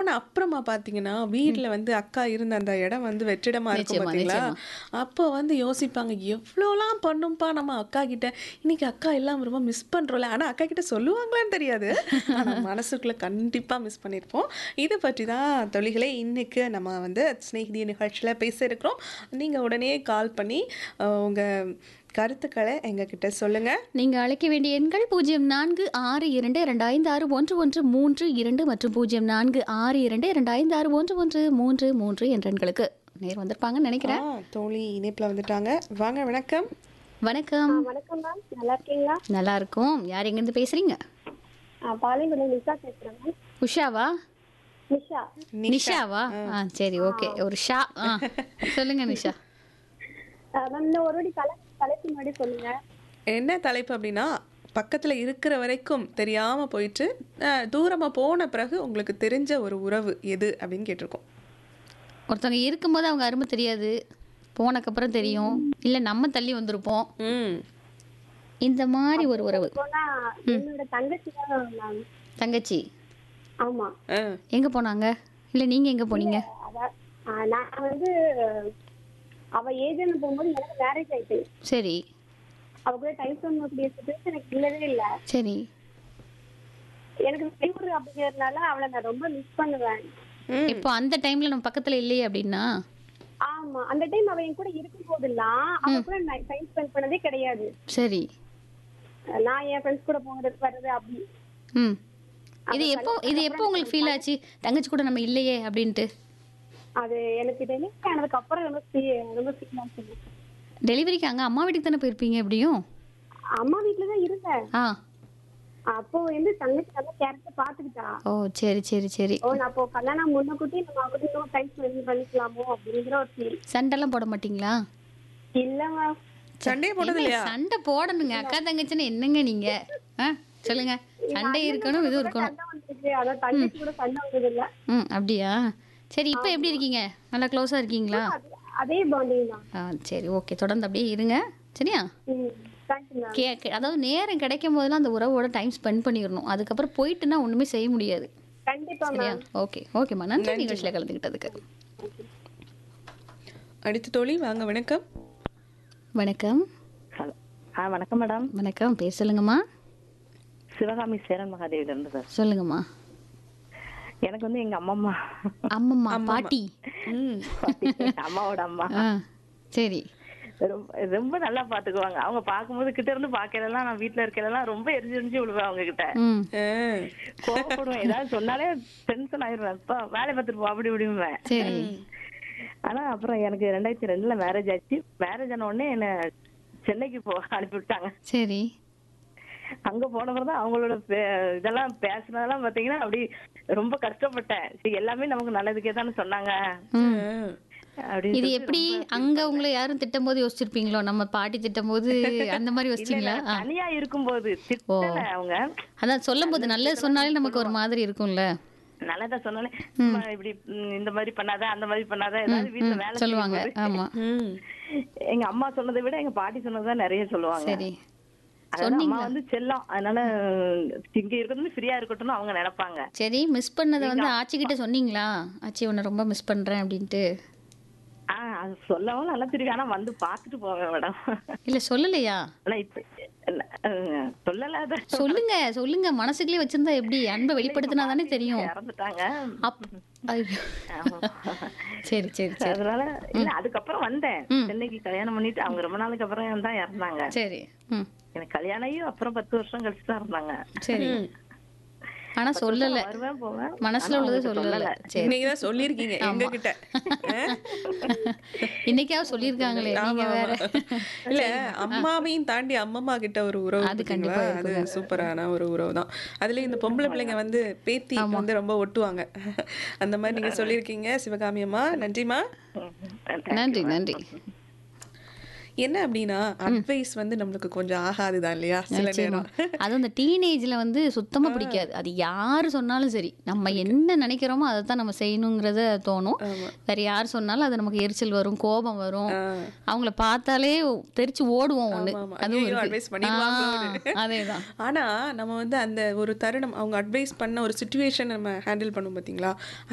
ஆனா அப்புறமா பாத்தீங்கன்னா வீட்ல வந்து அக்கா இருந்த அந்த இடம் வந்து வெற்றிடமா இருக்கும் நிச்சயமா, பாத்தீங்களா நிச்சயமா. அப்போ வந்து யோசிப்பாங்க எவ்வளோலாம் பண்ணும்பா நம்ம அக்கா கிட்ட இன்னைக்கு அக்கா எல்லாம் ரொம்ப மிஸ் பண்றோம்ல ஆனா அக்கா கிட்ட சொல்லுவாங்களான்னு தெரியாது ஆனா மனசுக்குள்ள கண்டிப்பா மிஸ் பண்ணியிருப்போம் இதை பற்றி தான் தொழில்களை இன்னைக்கு நம்ம வந்து ஸ்நேகிதி நிகழ்ச்சியில பேச இருக்கிறோம் நீங்க உடனே கால் பண்ணி அஹ், உங்க கருத்துக்களை எங்ககிட்ட சொல்லுங்க நீங்க அழைக்க வேண்டிய எண்கள் பூஜ்ஜியம் நான்கு ஆறு இரண்டு இரண்டு ஐந்து ஆறு ஒன்று ஒன்று மூன்று இரண்டு மற்றும் பூஜ்ஜியம் நான்கு ஆறு இரண்டு இரண்டு ஐந்து ஆறு ஒன்று ஒன்று மூன்று மூன்று என்ற எண்களுக்கு நேர் வந்திருப்பாங்கன்னு நினைக்கிறேன் ஆ, தோழி இணைப்புல வந்துட்டாங்க வாங்க வணக்கம் வணக்கம் வணக்கம் மேம் நல்லா இருக்கீங்களா நல்லா இருக்கும் யார் எங்கேருந்து பேசுறீங்க பாலிங்குடி நிஷா பேசுறேன் மேம் உஷாவா நிஷா நிஷாவா ஆ சரி ஓகே ஒரு ஷா ஆ சொல்லுங்க நிஷா மேம் இன்னும் ஒரு வாட்டி தலை தலைக்கு முன்னாடி சொல்லுங்க என்ன தலைப்பு அப்படின்னா பக்கத்துல இருக்கிற வரைக்கும் தெரியாம போயிட்டு அஹ், தூரமா போன பிறகு உங்களுக்கு தெரிஞ்ச ஒரு உறவு எது அப்படின்னு கேட்டிருக்கோம் ஒருத்தவங்க இருக்கும்போது அவங்க அருமை தெரியாது போனக்கப்புறம் தெரியும் இல்லை நம்ம தள்ளி வந்திருப்போம் ம் இந்த மாதிரி ஒரு உறவு போனா என்னோட தங்கச்சி தான் மேம் தங்கச்சி ஆமா ஆ எங்கே போனாங்க இல்லை நீங்கள் எங்கே போனீங்க அதான் ஆ, நான் வந்து அவ ஏஜ்னு போகும்போது எனக்கு மேரேஜ் ஆயிட்டு சரி அவ கூட டைம் ஸ்பெண்ட் பண்ணக்கூடிய சுச்சுவேஷன் எனக்கு இல்லவே இல்ல சரி எனக்கு வெளியூர் அப்படிங்கறதுனால அவளை நான் ரொம்ப மிஸ் பண்ணுவேன் ம் இப்போ அந்த டைம்ல நம்ம பக்கத்துல இல்லையே அப்படின்னா ஆமா அந்த டைம் அவ என் கூட இருக்கும் போதெல்லாம் அவ கூட நான் டைம் ஸ்பெண்ட் பண்ணதே கிடையாது சரி நான் என் ஃப்ரெண்ட்ஸ் கூட போகிறது வர்றது அப்படி ம் இது எப்போ இது எப்போ உங்களுக்கு ஃபீல் ஆச்சு தங்கச்சி கூட நம்ம இல்லையே அப்படின்ட்டு அது எனக்கு டெலிவரி ஆனதுக்கு அப்புறம் ரொம்ப feel- ரொம்ப ஃபீல் ஆச்சு டெலிவரிக்கு அங்கே அம்மா வீட்டுக்கு தானே போயிருப்பீங்க எப்படியும் அம்மா வீட்ல தான் இருந்தேன் ஆ அப்போ வந்து தங்கச்சி நல்லா கேரக்டர் பாத்துக்கிட்டா ஓ சரி சரி சரி ஓ நான் அப்போ கல்யாணம் முன்னக்கூட்டி நம்ம அவகிட்ட இன்னும் டைம் ஸ்பெண்ட் பண்ணிக்கலாமோ அப்படிங்கிற ஒரு ஃபீல் சண்டைலாம் போட மாட்டீங்களா இல்ல மேம் சண்டையே போட்டது இல்லையா சண்டை போடணுங்க அக்கா தங்கச்சின்னு என்னங்க நீங்க ஆ சொல்லுங்க சண்டை இருக்கணும் இது இருக்கணும் சண்டை வந்துருக்கு அதான் தங்கச்சி கூட சண்டை வந்தது இல்ல ம் அப்படியா சரி இப்போ எப்படி இருக்கீங்க நல்லா க்ளோஸாக இருக்கீங்களா அது- அதே பாண்டிங் தான் ஆ சரி ஓகே தொடர்ந்து அப்படியே இருங்க சரியா ம் தேங்க்யூ மேம் கே கே- அதாவது நேரம் கிடைக்கும் போதெல்லாம் அந்த உறவோட டைம் ஸ்பெண்ட் பண்ணிடணும் அதுக்கப்புறம் போயிட்டுனா ஒன்றுமே செய்ய முடியாது கண்டிப்பா சரியா ஓகே ஓகேம்மா நன்றி நிகழ்ச்சியில் கலந்துக்கிட்டதுக்கு அடுத்த தோழி வாங்க வணக்கம் வணக்கம் ஹலோ ஆ வணக்கம் மேடம் வணக்கம் பேர் சொல்லுங்கம்மா சிவகாமி சேரன் மகாதேவில இருந்து சார் சொல்லுங்கம்மா எனக்கு வந்து எங்க அம்மம்மா அம்மம்மா பாட்டி ம் அம்மாவோட அம்மா ஆ சரி ரொம்ப ரொம்ப நல்லா பாத்துக்குவாங்க அவங்க பார்க்கும்போது கிட்ட இருந்து பாக்கலாம் நான் வீட்ல இருக்கலாம் ரொம்ப எரிஞ்சு எரிஞ்சு விழுவேன் அவங்க கிட்ட ம் ஆ, கோவப்படுவேன் ஏதாவது சொன்னாலே டென்ஷன் ஆயிடுவேன் அப்பா வேலை பார்த்துட்டு போ அப்படி இப்படிம்பேன் சரி ஆனா அப்புறம் எனக்கு ரெண்டாயிரத்தி ரெண்டுல மேரேஜ் ஆச்சு மேரேஜ் ஆன உடனே என்ன சென்னைக்கு போ அனுப்பி விட்டாங்க சரி அங்க போனப்பறம் அவங்களோட பே- இதெல்லாம் பேசுனதெல்லாம் பாத்தீங்கன்னா அப்படி ரொம்ப கஷ்டப்பட்டேன் சரி எல்லாமே நமக்கு நல்லதுக்கே தானே சொன்னாங்க ம் அப்படின்னு இது சொல்லிட்டு எப்படி அங்க உங்களை யாரும் திட்டும் போது யோசிச்சிருப்பீங்களோ நம்ம பாட்டி திட்டும் போது அந்த மாதிரி யோசிச்சிங்களா ஆ. தனியா இருக்கும்போது திட்டல அவங்க அதான் சொல்லும் போது நல்லது சொன்னாலே நமக்கு ஒரு மாதிரி இருக்கும்ல நல்லதா சொன்னாலே சும்மா இப்படி ம், இந்த மாதிரி பண்ணாத அந்த மாதிரி பண்ணாத ஏதாவது வீட்டுல வேலை சொல்லுவாங்க செய்யும்போது, ஆமா ம் எங்க அம்மா சொன்னதை விட எங்க பாட்டி சொன்னதுதான் நிறைய சொல்லுவாங்க சரி அதாவது அம்மா வந்து செல்லம் அதனால இங்க இருக்கிறது ஃப்ரீயா இருக்கட்டும்னு அவங்க நினைப்பாங்க சரி மிஸ் பண்ணதை வந்து ஆச்சி கிட்ட சொன்னீங்களா ஆச்சி உன்னை ரொம்ப மிஸ் பண்றேன் அப்படின்ட்டு ஆஹ் அது சொல்லவும் நல்லா தெரியும் ஆனா வந்து பாத்துட்டு போவேன் மேடம் இல்ல சொல்லலையா ஆனா இப்ப அஹ், சொல்லல அத சொல்லுங்க சொல்லுங்க மனசுக்குள்ளே வச்சிருந்தா எப்படி அன்பை வெளிப்படுத்தினா தானே தெரியும் இறந்துட்டாங்க அப் ஐயோ. ஆமா. சரி சரி சரி அதனால இல்ல அதுக்கப்புறம் வந்தேன் சென்னைக்கு கல்யாணம் பண்ணிட்டு அவங்க ரொம்ப நாளுக்கு அப்புறம் தான் இறந்தாங்க சரி ம் எனக்கு கல்யாணம் ஆகி அப்புறம் பத்து வருஷம் கழிச்சு தான் இருந்தாங்க சரி ஆனா சொல்லல வருவேன் போவேன் மனசுல உள்ளது சொல்லல சரி இன்னைக்கு தான் சொல்லியிருக்கீங்க எங்க கிட்ட இன்னைக்காவது சொல்லியிருக்காங்களே நீங்க வேற இல்ல அம்மாவையும் தாண்டி அம்மம்மா கிட்ட ஒரு உறவு அது பாத்தீங்களா? அது சூப்பரான ஒரு உறவு தான் அதுலயும் இந்த பொம்பளை பிள்ளைங்க வந்து பேத்தி வந்து ரொம்ப ஒட்டுவாங்க அந்த மாதிரி நீங்க சொல்லியிருக்கீங்க சிவகாமி அம்மா நன்றிமா நன்றி நன்றி என்ன அப்படின்னா அட்வைஸ் வந்து நம்மளுக்கு கொஞ்சம் ஆகாதுதான் இல்லையா சில நிச்சயமா. நேரம் அதுவும் அந்த டீனேஜ்ல வந்து சுத்தமா பிடிக்காது அது யாரு சொன்னாலும் சரி நம்ம என்ன நினைக்கிறோமோ அதை தான் நம்ம செய்யணுங்கிறத தோணும் வேற யார் சொன்னாலும் அது நமக்கு எரிச்சல் வரும் கோபம் வரும் அவங்கள பார்த்தாலே தெரிச்சு ஓடுவோம் ஒண்ணு ஆமா, ஆமா. அதுவும் ஐயையோ, advice பண்ணிடுவாங்களோன்னு. இருக்கு. ஆ, அதேதான் ஆனா நம்ம வந்து அந்த ஒரு தருணம் அவங்க அட்வைஸ் பண்ண ஒரு சுச்சுவேஷன் நம்ம ஹேண்டில் பண்ணும் பாத்தீங்களா